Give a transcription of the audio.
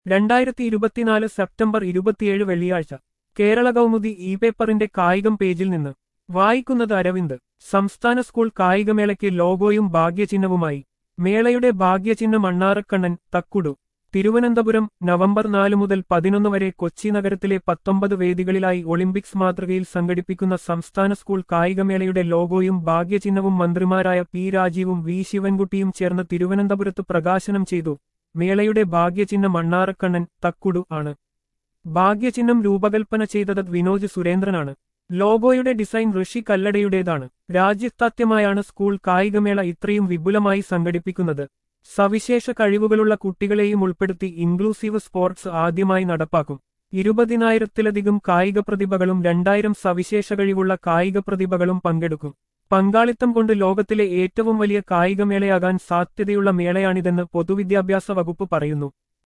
രണ്ടായിരത്തി ഇരുപത്തിനാല് സെപ്റ്റംബർ ഇരുപത്തിയേഴ് വെള്ളിയാഴ്ച കേരള കൗമുദി ഇ പേപ്പറിന്റെ കായികം പേജിൽ നിന്ന് വായിക്കുന്നത് അരവിന്ദ് സംസ്ഥാന സ്കൂൾ കായികമേളയ്ക്ക് ലോഗോയും ഭാഗ്യചിഹ്നവുമായി മേളയുടെ ഭാഗ്യചിഹ്നം അണ്ണാറക്കണ്ണൻ തക്കുടു തിരുവനന്തപുരം നവംബർ നാല് മുതൽ പതിനൊന്ന് വരെ കൊച്ചി നഗരത്തിലെ പത്തൊമ്പത് വേദികളിലായി ഒളിമ്പിക്സ് മാതൃകയിൽ സംഘടിപ്പിക്കുന്ന സംസ്ഥാന സ്കൂൾ കായികമേളയുടെ ലോഗോയും ഭാഗ്യചിഹ്നവും മന്ത്രിമാരായ പി രാജീവും വി ശിവൻകുട്ടിയും ചേർന്ന് തിരുവനന്തപുരത്ത് പ്രകാശനം ചെയ്തു മേളയുടെ ഭാഗ്യചിഹ്നം അണ്ണാറക്കണ്ണൻ തക്കുടു ആണ് ഭാഗ്യചിഹ്നം രൂപകൽപ്പന ചെയ്തത് വിനോജ് സുരേന്ദ്രനാണ് ലോഗോയുടെ ഡിസൈൻ ഋഷി കല്ലടയുടേതാണ് രാജ്യത്താദ്യമായാണ് സ്കൂൾ കായികമേള ഇത്രയും വിപുലമായി സംഘടിപ്പിക്കുന്നത് സവിശേഷ കഴിവുകളുള്ള കുട്ടികളെയും ഉൾപ്പെടുത്തി ഇൻക്ലൂസീവ് സ്പോർട്സ് ആദ്യമായി നടപ്പാക്കും ഇരുപതിനായിരത്തിലധികം കായിക പ്രതിഭകളും രണ്ടായിരം സവിശേഷ കഴിവുള്ള കായിക പ്രതിഭകളും പങ്കെടുക്കും പങ്കാളിത്തം കൊണ്ട് ലോകത്തിലെ ഏറ്റവും വലിയ കായികമേളയാകാൻ സാധ്യതയുള്ള മേളയാണിതെന്ന് പൊതുവിദ്യാഭ്യാസ വകുപ്പ് പറയുന്നു